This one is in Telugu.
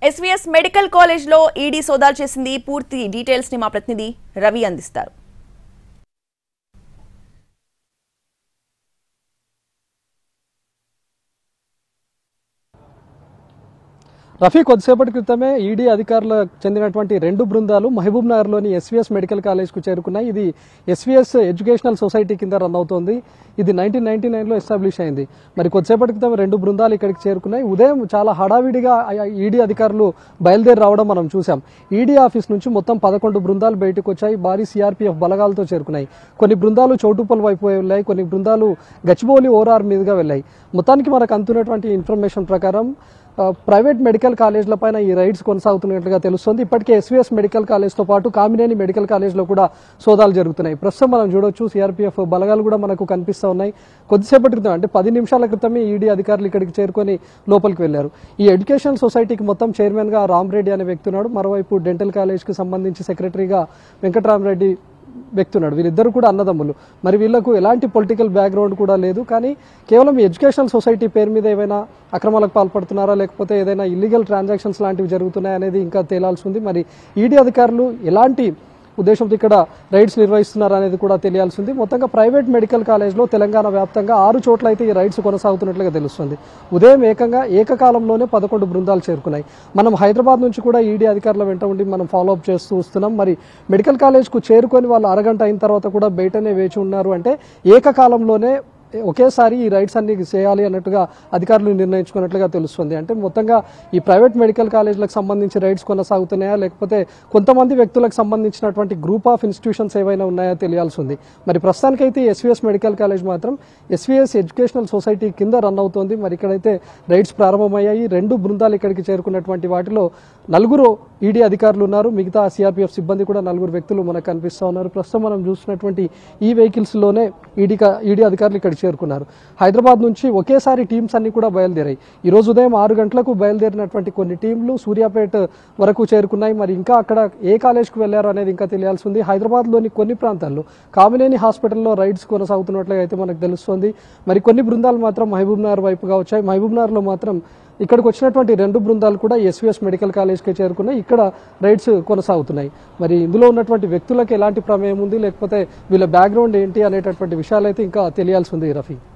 ఎస్వీఎస్ మెడికల్ కాలేజ్ లో ఈడీ సోదాలు చేసింది పూర్తి డీటెయిల్స్ ని మా ప్రతినిధి రవి అందిస్తారు రఫీ కొద్దిసేపటి క్రితమే ఈడీ అధికారులకు చెందినటువంటి రెండు బృందాలు మహబూబ్ నగర్లోని ఎస్వీఎస్ మెడికల్ కాలేజ్కు చేరుకున్నాయి ఇది ఎస్వీఎస్ ఎడ్యుకేషనల్ సొసైటీ కింద రన్ అవుతోంది ఇది నైన్టీన్ నైన్టీ నైన్లో ఎస్టాబ్లిష్ అయింది మరి కొద్దిసేపటి క్రితం రెండు బృందాలు ఇక్కడికి చేరుకున్నాయి ఉదయం చాలా హడావిడిగా ఈడీ అధికారులు బయలుదేరి రావడం మనం చూసాం ఈడీ ఆఫీస్ నుంచి మొత్తం పదకొండు బృందాలు బయటకు వచ్చాయి భారీ సిఆర్పీఎఫ్ బలగాలతో చేరుకున్నాయి కొన్ని బృందాలు చౌటుప్పల్ వైపు వెళ్ళాయి కొన్ని బృందాలు గచ్చిబౌలి ఓఆర్ మీదుగా వెళ్ళాయి మొత్తానికి మనకు అందుతున్నటువంటి ఇన్ఫర్మేషన్ ప్రకారం ఆ, ప్రైవేట్ మెడికల్ కాలేజ్ల పైన ఈ రైడ్స్ కొనసాగుతున్నట్లుగా తెలుస్తుంది ఇప్పటికే ఎస్వీఎస్ మెడికల్ కాలేజ్తో పాటు కామినేని మెడికల్ కాలేజ్లో కూడా సోదాలు జరుగుతున్నాయి ప్రస్తుతం మనం చూడొచ్చు సిఆర్పీఎఫ్ బలగాలు కూడా మనకు కనిపిస్తూ ఉన్నాయి కొద్దిసేపటి క్రితం అంటే పది నిమిషాల క్రితమే ఈడీ అధికారులు ఇక్కడికి చేరుకొని లోపలికి వెళ్లారు ఈ ఎడ్యుకేషన్ సొసైటీకి మొత్తం చైర్మన్ గా రామరెడ్డి అనే వ్యక్తి ఉన్నాడు మరోవైపు డెంటల్ కాలేజ్కి సంబంధించి సెక్రటరీగా వెంకటరామరెడ్డి వ్యక్తి ఉన్నాడు వీరిద్దరు కూడా అన్నదమ్ములు మరి వీళ్ళకు ఎలాంటి పొలిటికల్ బ్యాక్గ్రౌండ్ కూడా లేదు కానీ కేవలం ఈ ఎడ్యుకేషనల్ సొసైటీ పేరు మీద ఏమైనా అక్రమాలకు పాల్పడుతున్నారా లేకపోతే ఏదైనా ఇల్లీగల్ ట్రాన్సాక్షన్స్ లాంటివి జరుగుతున్నాయా అనేది ఇంకా తేలాల్సి ఉంది మరి ఈడీ అధికారులు ఎలాంటి ఉద్దేశంతో ఇక్కడ రైడ్స్ నిర్వహిస్తున్నారు అనేది కూడా తెలియాల్సి ఉంది మొత్తంగా ప్రైవేట్ మెడికల్ కాలేజ్లో తెలంగాణ వ్యాప్తంగా ఆరు చోట్ల అయితే ఈ రైడ్స్ కొనసాగుతున్నట్లుగా తెలుస్తుంది ఉదయం ఏకంగా ఏకకాలంలోనే పదకొండు బృందాలు చేరుకున్నాయి మనం హైదరాబాద్ నుంచి కూడా ఈడీ అధికారుల వెంట ఉండి మనం ఫాలో అప్ చేస్తూ వస్తున్నాం మరి మెడికల్ కాలేజ్కు చేరుకొని వాళ్ళు అరగంట అయిన తర్వాత కూడా బయటనే వేచి ఉన్నారు అంటే ఏకకాలంలోనే ఒకేసారి ఈ రైడ్స్ అన్ని చేయాలి అన్నట్టుగా అధికారులు నిర్ణయించుకున్నట్లుగా తెలుస్తుంది అంటే మొత్తంగా ఈ ప్రైవేట్ మెడికల్ కాలేజీలకు సంబంధించి రైడ్స్ కొనసాగుతున్నాయా లేకపోతే కొంతమంది వ్యక్తులకు సంబంధించినటువంటి గ్రూప్ ఆఫ్ ఇన్స్టిట్యూషన్స్ ఏవైనా ఉన్నాయా తెలియాల్సి ఉంది మరి ప్రస్తుతానికైతే ఎస్వీఎస్ మెడికల్ కాలేజ్ మాత్రం ఎస్వీఎస్ ఎడ్యుకేషనల్ సొసైటీ కింద రన్ అవుతోంది మరి ఇక్కడైతే రైడ్స్ ప్రారంభమయ్యాయి రెండు బృందాలు ఇక్కడికి చేరుకున్నటువంటి వాటిలో నలుగురు ఈడీ అధికారులు ఉన్నారు మిగతా సిఆర్పీఎఫ్ సిబ్బంది కూడా నలుగురు వ్యక్తులు మనకు కనిపిస్తూ ఉన్నారు ప్రస్తుతం మనం చూస్తున్నటువంటి ఈ వెహికల్స్ లోనే ఈడీ కా- ఈడీ అధికారులు ఇక్కడ చేరుకున్నారు హైదరాబాద్ నుంచి ఒకేసారి టీమ్స్ అన్ని కూడా బయలుదేరాయి ఈ రోజు ఉదయం ఆరు గంటలకు బయలుదేరినటువంటి కొన్ని టీంలు సూర్యాపేట వరకు చేరుకున్నాయి మరి ఇంకా అక్కడ ఏ కాలేజ్కి వెళ్లారు అనేది ఇంకా తెలియాల్సి ఉంది హైదరాబాద్లోని కొన్ని ప్రాంతాల్లో కామినేని హాస్పిటల్లో రైడ్స్ కొనసాగుతున్నట్లుగా అయితే మనకు తెలుస్తుంది మరి కొన్ని బృందాలు మాత్రం మహబూబ్ నగర్ వైపుగా వచ్చాయి మహబూబ్ నగర్లో మాత్రం ఇక్కడికి వచ్చినటువంటి రెండు బృందాలు కూడా ఎస్వీఎస్ మెడికల్ కాలేజ్కి చేరుకున్నాయి ఇక్కడ రైడ్స్ కొనసాగుతున్నాయి మరి ఇందులో ఉన్నటువంటి వ్యక్తులకు ఎలాంటి ప్రమేయం ఉంది లేకపోతే వీళ్ళ బ్యాక్గ్రౌండ్ ఏంటి అనేటటువంటి విషయాలు అయితే ఇంకా తెలియాల్సి ఉంది రఫీ